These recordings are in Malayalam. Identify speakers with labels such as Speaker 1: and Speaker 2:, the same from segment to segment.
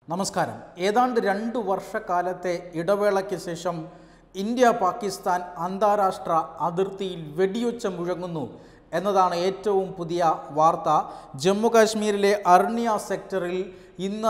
Speaker 1: നമസ്കാരം ഏതാണ്ട് രണ്ട് വർഷക്കാലത്തെ ഇടവേളയ്ക്ക് ശേഷം ഇന്ത്യ പാകിസ്ഥാൻ അന്താരാഷ്ട്ര അതിർത്തിയിൽ വെടിയൊച്ച മുഴങ്ങുന്നു എന്നതാണ് ഏറ്റവും പുതിയ വാർത്ത ജമ്മു കാശ്മീരിലെ അർണിയ സെക്ടറിൽ ഇന്ന്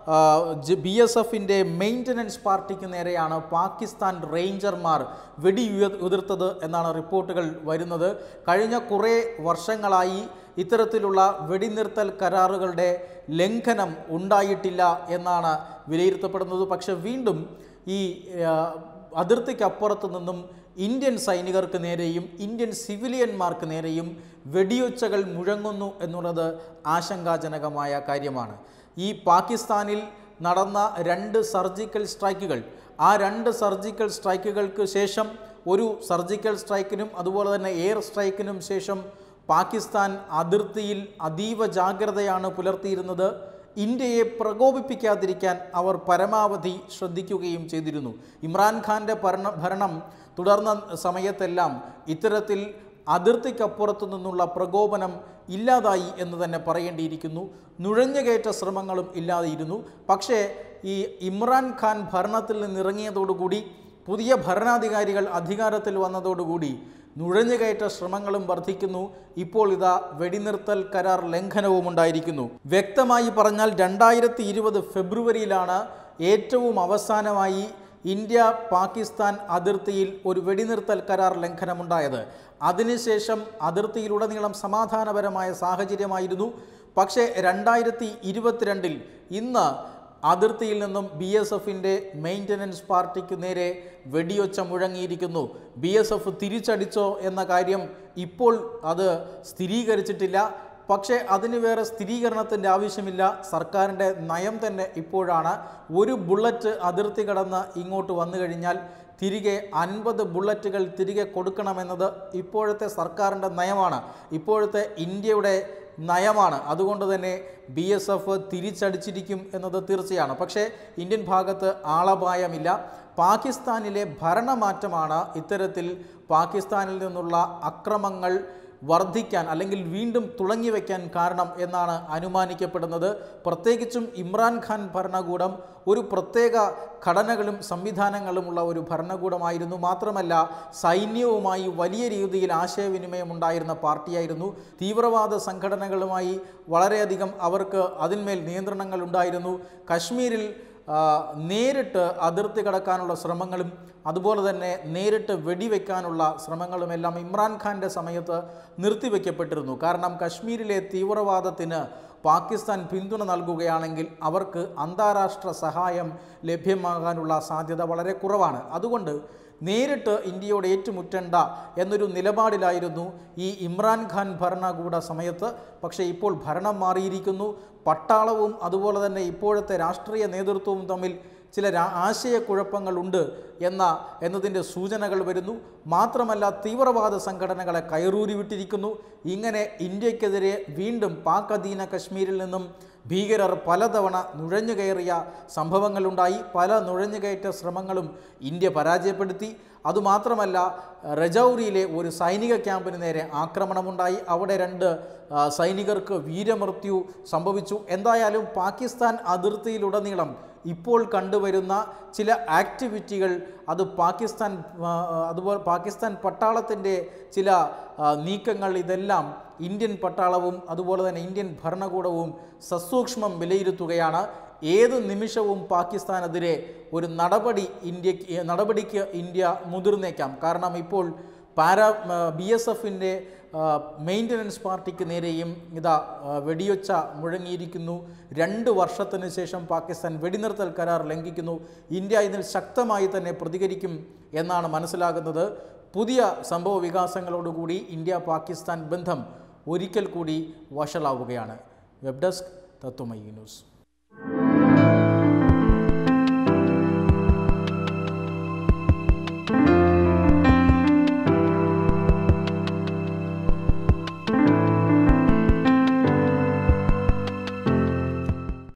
Speaker 1: ബി എസ് എഫിൻ്റെ മെയിൻ്റനൻസ് പാർട്ടിക്ക് നേരെയാണ് പാകിസ്ഥാൻ റേഞ്ചർമാർ വെടി ഉയ- ഉതിർത്തത് എന്നാണ് റിപ്പോർട്ടുകൾ വരുന്നത് കഴിഞ്ഞ കുറേ വർഷങ്ങളായി ഇത്തരത്തിലുള്ള വെടിനിർത്തൽ കരാറുകളുടെ ലംഘനം ഉണ്ടായിട്ടില്ല എന്നാണ് വിലയിരുത്തപ്പെടുന്നത് പക്ഷെ വീണ്ടും ഈ ആ, അതിർത്തിക്കപ്പുറത്ത് നിന്നും ഇന്ത്യൻ സൈനികർക്ക് നേരെയും ഇന്ത്യൻ സിവിലിയന്മാർക്ക് നേരെയും വെടിയൊച്ചകൾ മുഴങ്ങുന്നു എന്നുള്ളത് ആശങ്കാജനകമായ കാര്യമാണ് ഈ പാകിസ്ഥാനിൽ നടന്ന രണ്ട് സർജിക്കൽ സ്ട്രൈക്കുകൾ ആ രണ്ട് സർജിക്കൽ സ്ട്രൈക്കുകൾക്ക് ശേഷം ഒരു സർജിക്കൽ സ്ട്രൈക്കിനും അതുപോലെ തന്നെ എയർ സ്ട്രൈക്കിനും ശേഷം പാകിസ്ഥാൻ അതിർത്തിയിൽ അതീവ ജാഗ്രതയാണ് പുലർത്തിയിരുന്നത് ഇന്ത്യയെ പ്രകോപിപ്പിക്കാതിരിക്കാൻ അവർ പരമാവധി ശ്രദ്ധിക്കുകയും ചെയ്തിരുന്നു ഇമ്രാൻഖാൻ്റെ ഭരണ ഭരണം തുടർന്ന സമയത്തെല്ലാം ഇത്തരത്തിൽ അതിർത്തിക്കപ്പുറത്തു നിന്നുള്ള പ്രകോപനം ഇല്ലാതായി എന്ന് തന്നെ പറയേണ്ടിയിരിക്കുന്നു നുഴഞ്ഞുകയറ്റ ശ്രമങ്ങളും ഇല്ലാതെയിരുന്നു പക്ഷേ ഈ ഇമ്രാൻഖാൻ ഭരണത്തിൽ നിന്നിറങ്ങിയതോടുകൂടി പുതിയ ഭരണാധികാരികൾ അധികാരത്തിൽ വന്നതോടുകൂടി നുഴഞ്ഞുകയറ്റ ശ്രമങ്ങളും വർദ്ധിക്കുന്നു ഇപ്പോൾ ഇതാ വെടിനിർത്തൽ കരാർ ലംഘനവും ഉണ്ടായിരിക്കുന്നു വ്യക്തമായി പറഞ്ഞാൽ രണ്ടായിരത്തി ഇരുപത് ഫെബ്രുവരിയിലാണ് ഏറ്റവും അവസാനമായി ഇന്ത്യ പാകിസ്ഥാൻ അതിർത്തിയിൽ ഒരു വെടിനിർത്തൽ കരാർ ലംഘനമുണ്ടായത് അതിനുശേഷം അതിർത്തിയിലുടനീളം സമാധാനപരമായ സാഹചര്യമായിരുന്നു പക്ഷേ രണ്ടായിരത്തി ഇരുപത്തിരണ്ടിൽ ഇന്ന് അതിർത്തിയിൽ നിന്നും ബി എസ് എഫിൻ്റെ മെയിൻ്റനൻസ് പാർട്ടിക്ക് നേരെ വെടിയൊച്ച മുഴങ്ങിയിരിക്കുന്നു ബി എസ് എഫ് തിരിച്ചടിച്ചോ എന്ന കാര്യം ഇപ്പോൾ അത് സ്ഥിരീകരിച്ചിട്ടില്ല പക്ഷേ അതിന് വേറെ സ്ഥിരീകരണത്തിൻ്റെ ആവശ്യമില്ല സർക്കാരിൻ്റെ നയം തന്നെ ഇപ്പോഴാണ് ഒരു ബുള്ളറ്റ് അതിർത്തി കടന്ന് ഇങ്ങോട്ട് വന്നു കഴിഞ്ഞാൽ തിരികെ അൻപത് ബുള്ളറ്റുകൾ തിരികെ കൊടുക്കണമെന്നത് ഇപ്പോഴത്തെ സർക്കാരിൻ്റെ നയമാണ് ഇപ്പോഴത്തെ ഇന്ത്യയുടെ നയമാണ് അതുകൊണ്ട് തന്നെ ബി എസ് എഫ് തിരിച്ചടിച്ചിരിക്കും എന്നത് തീർച്ചയാണ് പക്ഷേ ഇന്ത്യൻ ഭാഗത്ത് ആളപായമില്ല പാകിസ്ഥാനിലെ ഭരണമാറ്റമാണ് ഇത്തരത്തിൽ പാകിസ്ഥാനിൽ നിന്നുള്ള അക്രമങ്ങൾ വർദ്ധിക്കാൻ അല്ലെങ്കിൽ വീണ്ടും തുടങ്ങി വയ്ക്കാൻ കാരണം എന്നാണ് അനുമാനിക്കപ്പെടുന്നത് പ്രത്യേകിച്ചും ഇമ്രാൻഖാൻ ഭരണകൂടം ഒരു പ്രത്യേക ഘടനകളും സംവിധാനങ്ങളുമുള്ള ഒരു ഭരണകൂടമായിരുന്നു മാത്രമല്ല സൈന്യവുമായി വലിയ രീതിയിൽ ആശയവിനിമയം ഉണ്ടായിരുന്ന പാർട്ടിയായിരുന്നു തീവ്രവാദ സംഘടനകളുമായി വളരെയധികം അവർക്ക് അതിന്മേൽ നിയന്ത്രണങ്ങൾ ഉണ്ടായിരുന്നു കശ്മീരിൽ ആ, നേരിട്ട് അതിർത്തി കടക്കാനുള്ള ശ്രമങ്ങളും അതുപോലെ തന്നെ നേരിട്ട് വെടിവെക്കാനുള്ള ശ്രമങ്ങളുമെല്ലാം ഇമ്രാൻഖാൻ്റെ സമയത്ത് നിർത്തിവെക്കപ്പെട്ടിരുന്നു കാരണം കശ്മീരിലെ തീവ്രവാദത്തിന് പാകിസ്ഥാൻ പിന്തുണ നൽകുകയാണെങ്കിൽ അവർക്ക് അന്താരാഷ്ട്ര സഹായം ലഭ്യമാകാനുള്ള സാധ്യത വളരെ കുറവാണ് അതുകൊണ്ട് നേരിട്ട് ഇന്ത്യയോട് ഏറ്റുമുട്ടേണ്ട എന്നൊരു നിലപാടിലായിരുന്നു ഈ ഇമ്രാൻഖാൻ ഭരണകൂട സമയത്ത് പക്ഷേ ഇപ്പോൾ ഭരണം മാറിയിരിക്കുന്നു പട്ടാളവും അതുപോലെ തന്നെ ഇപ്പോഴത്തെ രാഷ്ട്രീയ നേതൃത്വവും തമ്മിൽ ചില രാ- ആശയക്കുഴപ്പങ്ങളുണ്ട് എന്ന എന്നതിൻ്റെ സൂചനകൾ വരുന്നു മാത്രമല്ല തീവ്രവാദ സംഘടനകളെ കയറൂരി വിട്ടിരിക്കുന്നു ഇങ്ങനെ ഇന്ത്യക്കെതിരെ വീണ്ടും പാക് അധീന കശ്മീരിൽ നിന്നും ഭീകരർ പലതവണ നുഴഞ്ഞുകയറിയ സംഭവങ്ങളുണ്ടായി പല നുഴഞ്ഞുകയറ്റ ശ്രമങ്ങളും ഇന്ത്യ പരാജയപ്പെടുത്തി അതുമാത്രമല്ല രജൌരിയിലെ ഒരു സൈനിക ക്യാമ്പിന് നേരെ ആക്രമണമുണ്ടായി അവിടെ രണ്ട് ആ, സൈനികർക്ക് വീരമൃത്യു സംഭവിച്ചു എന്തായാലും പാകിസ്ഥാൻ അതിർത്തിയിലുടനീളം ഇപ്പോൾ കണ്ടുവരുന്ന ചില ആക്ടിവിറ്റികൾ അത് പാകിസ്ഥാൻ ആ, അതുപോലെ പാകിസ്ഥാൻ പട്ടാളത്തിൻ്റെ ചില ആ, നീക്കങ്ങൾ ഇതെല്ലാം ഇന്ത്യൻ പട്ടാളവും അതുപോലെ തന്നെ ഇന്ത്യൻ ഭരണകൂടവും സസൂക്ഷ്മം വിലയിരുത്തുകയാണ് ഏത് നിമിഷവും പാകിസ്ഥാനെതിരെ ഒരു നടപടി ഇന്ത്യക്ക് നടപടിക്ക് ഇന്ത്യ മുതിർന്നേക്കാം കാരണം ഇപ്പോൾ പാരാ ബി എസ് എഫിൻ്റെ മെയിൻ്റനൻസ് പാർട്ടിക്ക് നേരെയും ഇതാ ആ, വെടിയൊച്ച മുഴങ്ങിയിരിക്കുന്നു രണ്ട് വർഷത്തിന് ശേഷം പാകിസ്ഥാൻ വെടിനിർത്തൽ കരാർ ലംഘിക്കുന്നു ഇന്ത്യ ഇതിൽ ശക്തമായി തന്നെ പ്രതികരിക്കും എന്നാണ് മനസ്സിലാകുന്നത് പുതിയ സംഭവ വികാസങ്ങളോടുകൂടി ഇന്ത്യ പാകിസ്ഥാൻ ബന്ധം ഒരിക്കൽ കൂടി വഷളാവുകയാണ് വെബ് ഡെസ്ക് തത്വമയി ന്യൂസ്